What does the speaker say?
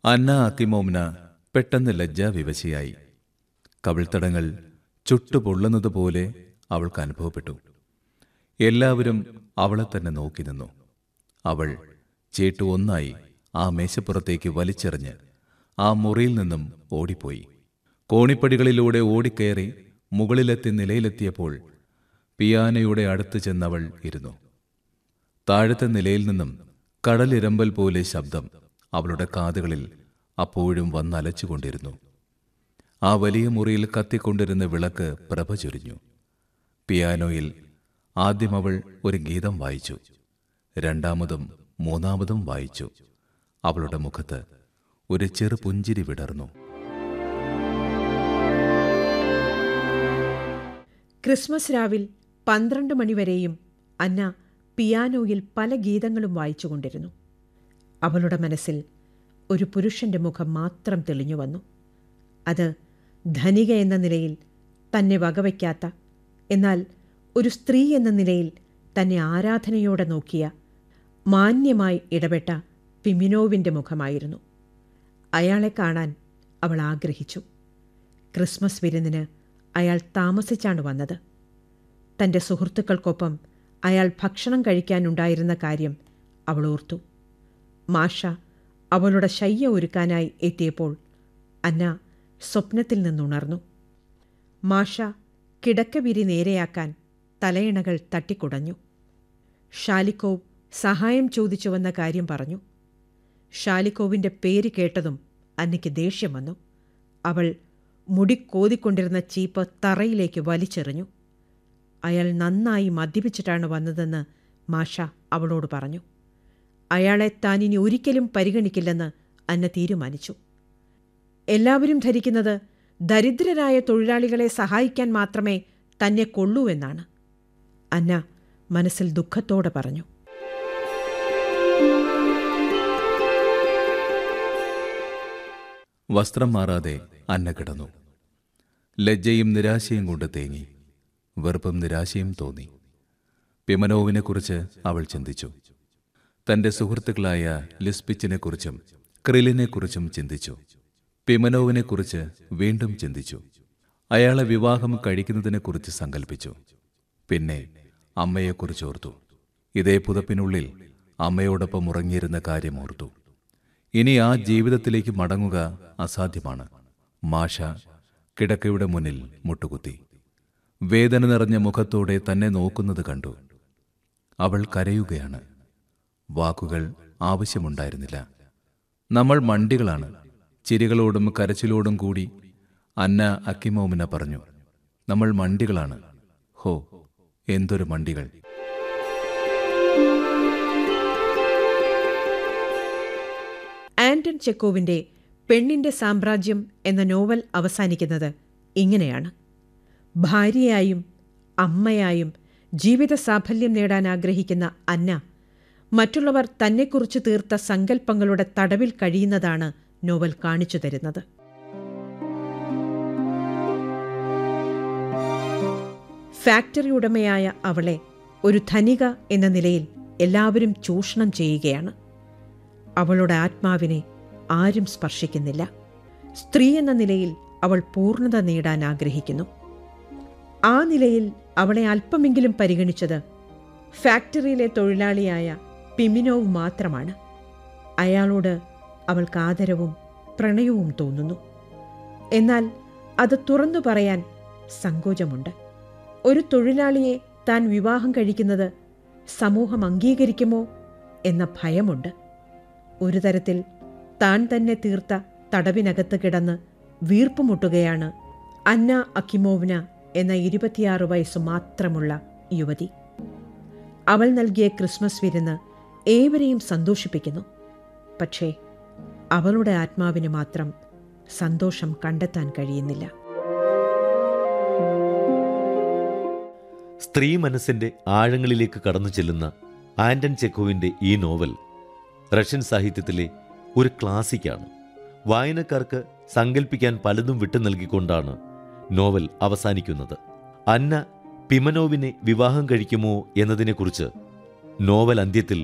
അന്ന അക്കിമോമിന പെട്ടെന്ന് ലജ്ജാവിവശയായി കവിൾത്തടങ്ങൾ ചുട്ടുപൊള്ളുന്നതുപോലെ അവൾക്ക് അനുഭവപ്പെട്ടു എല്ലാവരും അവളെ തന്നെ നോക്കി നിന്നു അവൾ ചേട്ടു ഒന്നായി ആ മേശപ്പുറത്തേക്ക് വലിച്ചെറിഞ്ഞ് ആ മുറിയിൽ നിന്നും ഓടിപ്പോയി കോണിപ്പടികളിലൂടെ ഓടിക്കയറി മുകളിലെത്തി നിലയിലെത്തിയപ്പോൾ പിയാനയുടെ അടുത്ത് ചെന്നവൾ ഇരുന്നു താഴത്തെ നിലയിൽ നിന്നും കടലിരമ്പൽ പോലെ ശബ്ദം അവളുടെ കാതുകളിൽ അപ്പോഴും വന്നലച്ചുകൊണ്ടിരുന്നു ആ വലിയ മുറിയിൽ കത്തിക്കൊണ്ടിരുന്ന വിളക്ക് പ്രഭ ചൊരിഞ്ഞു പിയാനോയിൽ ആദ്യം അവൾ ഒരു ഗീതം വായിച്ചു രണ്ടാമതും മൂന്നാമതും വായിച്ചു അവളുടെ മുഖത്ത് ഒരു ചെറു പുഞ്ചിരി വിടർന്നു ക്രിസ്മസ് രാവിൽ പന്ത്രണ്ട് മണിവരെയും അന്ന പിയാനോയിൽ പല ഗീതങ്ങളും വായിച്ചുകൊണ്ടിരുന്നു അവളുടെ മനസ്സിൽ ഒരു പുരുഷന്റെ മുഖം മാത്രം തെളിഞ്ഞു വന്നു അത് ധനിക എന്ന നിലയിൽ തന്നെ വകവയ്ക്കാത്ത എന്നാൽ ഒരു സ്ത്രീ എന്ന നിലയിൽ തന്നെ ആരാധനയോടെ നോക്കിയ മാന്യമായി ഇടപെട്ട പിമിനോവിൻ്റെ മുഖമായിരുന്നു അയാളെ കാണാൻ അവൾ ആഗ്രഹിച്ചു ക്രിസ്മസ് വിരുന്നിന് അയാൾ താമസിച്ചാണ് വന്നത് തൻ്റെ സുഹൃത്തുക്കൾക്കൊപ്പം അയാൾ ഭക്ഷണം കഴിക്കാനുണ്ടായിരുന്ന കാര്യം അവൾ ഓർത്തു മാഷ അവളുടെ ശയ്യ ഒരുക്കാനായി എത്തിയപ്പോൾ അന്ന സ്വപ്നത്തിൽ നിന്നുണർന്നു മാഷ കിടക്കവിരി നേരെയാക്കാൻ തലയിണകൾ തട്ടിക്കുടഞ്ഞു ഷാലിക്കോവ് സഹായം ചോദിച്ചു വന്ന കാര്യം പറഞ്ഞു ഷാലിക്കോവിൻ്റെ പേര് കേട്ടതും അന്നയ്ക്ക് ദേഷ്യം വന്നു അവൾ മുടി കോതിക്കൊണ്ടിരുന്ന ചീപ്പ് തറയിലേക്ക് വലിച്ചെറിഞ്ഞു അയാൾ നന്നായി മദ്യപിച്ചിട്ടാണ് വന്നതെന്ന് മാഷ അവളോട് പറഞ്ഞു അയാളെ താൻ ഇനി ഒരിക്കലും പരിഗണിക്കില്ലെന്ന് അന്ന തീരുമാനിച്ചു എല്ലാവരും ധരിക്കുന്നത് ദരിദ്രരായ തൊഴിലാളികളെ സഹായിക്കാൻ മാത്രമേ തന്നെ കൊള്ളൂ എന്നാണ് അന്ന മനസ്സിൽ ദുഃഖത്തോടെ പറഞ്ഞു വസ്ത്രം മാറാതെ അന്ന കിടന്നു ലജ്ജയും നിരാശയും കൊണ്ട് തേങ്ങി വെറുപ്പും നിരാശയും തോന്നി പിമനോവിനെക്കുറിച്ച് അവൾ ചിന്തിച്ചു തന്റെ സുഹൃത്തുക്കളായ ലിസ്പിച്ചിനെക്കുറിച്ചും ക്രിലിനെക്കുറിച്ചും ചിന്തിച്ചു പിമനോവിനെക്കുറിച്ച് വീണ്ടും ചിന്തിച്ചു അയാളെ വിവാഹം കഴിക്കുന്നതിനെക്കുറിച്ച് സങ്കല്പിച്ചു പിന്നെ അമ്മയെക്കുറിച്ച് ഓർത്തു ഇതേ പുതപ്പിനുള്ളിൽ അമ്മയോടൊപ്പം ഉറങ്ങിയിരുന്ന കാര്യം ഓർത്തു ഇനി ആ ജീവിതത്തിലേക്ക് മടങ്ങുക അസാധ്യമാണ് മാഷ കിടക്കയുടെ മുന്നിൽ മുട്ടുകുത്തി വേദന നിറഞ്ഞ മുഖത്തോടെ തന്നെ നോക്കുന്നത് കണ്ടു അവൾ കരയുകയാണ് വാക്കുകൾ ആവശ്യമുണ്ടായിരുന്നില്ല നമ്മൾ മണ്ടികളാണ് ചിരികളോടും കരച്ചിലോടും കൂടി അന്ന അക്കിമോമിന പറഞ്ഞു നമ്മൾ മണ്ടികളാണ് ഹോ എന്തൊരു മണ്ടികൾ ആന്റൺ ചെക്കോവിന്റെ പെണ്ണിന്റെ സാമ്രാജ്യം എന്ന നോവൽ അവസാനിക്കുന്നത് ഇങ്ങനെയാണ് ഭാര്യയായും അമ്മയായും ജീവിത സാഫല്യം നേടാൻ ആഗ്രഹിക്കുന്ന അന്ന മറ്റുള്ളവർ തന്നെക്കുറിച്ച് തീർത്ത സങ്കല്പങ്ങളുടെ തടവിൽ കഴിയുന്നതാണ് നോവൽ കാണിച്ചു തരുന്നത് ഫാക്ടറി ഉടമയായ അവളെ ഒരു ധനിക എന്ന നിലയിൽ എല്ലാവരും ചൂഷണം ചെയ്യുകയാണ് അവളുടെ ആത്മാവിനെ ആരും സ്പർശിക്കുന്നില്ല സ്ത്രീ എന്ന നിലയിൽ അവൾ പൂർണ്ണത നേടാൻ ആഗ്രഹിക്കുന്നു ആ നിലയിൽ അവളെ അല്പമെങ്കിലും പരിഗണിച്ചത് ഫാക്ടറിയിലെ തൊഴിലാളിയായ പിമിനോവ് മാത്രമാണ് അയാളോട് അവൾക്ക് ആദരവും പ്രണയവും തോന്നുന്നു എന്നാൽ അത് തുറന്നു പറയാൻ സങ്കോചമുണ്ട് ഒരു തൊഴിലാളിയെ താൻ വിവാഹം കഴിക്കുന്നത് സമൂഹം അംഗീകരിക്കുമോ എന്ന ഭയമുണ്ട് ഒരു തരത്തിൽ താൻ തന്നെ തീർത്ത തടവിനകത്ത് കിടന്ന് വീർപ്പുമുട്ടുകയാണ് അന്ന അക്കിമോവ്ന എന്ന ഇരുപത്തിയാറ് വയസ്സ് മാത്രമുള്ള യുവതി അവൾ നൽകിയ ക്രിസ്മസ് വിരുന്ന് ഏവരെയും സന്തോഷിപ്പിക്കുന്നു പക്ഷേ അവളുടെ ആത്മാവിന് മാത്രം സന്തോഷം കണ്ടെത്താൻ കഴിയുന്നില്ല സ്ത്രീ മനസ്സിന്റെ ആഴങ്ങളിലേക്ക് കടന്നു ചെല്ലുന്ന ആന്റൺ ചെക്കോവിന്റെ ഈ നോവൽ റഷ്യൻ സാഹിത്യത്തിലെ ഒരു ക്ലാസിക്കാണ് വായനക്കാർക്ക് സങ്കല്പിക്കാൻ പലതും വിട്ടു നൽകിക്കൊണ്ടാണ് നോവൽ അവസാനിക്കുന്നത് അന്ന പിമനോവിനെ വിവാഹം കഴിക്കുമോ എന്നതിനെക്കുറിച്ച് നോവൽ അന്ത്യത്തിൽ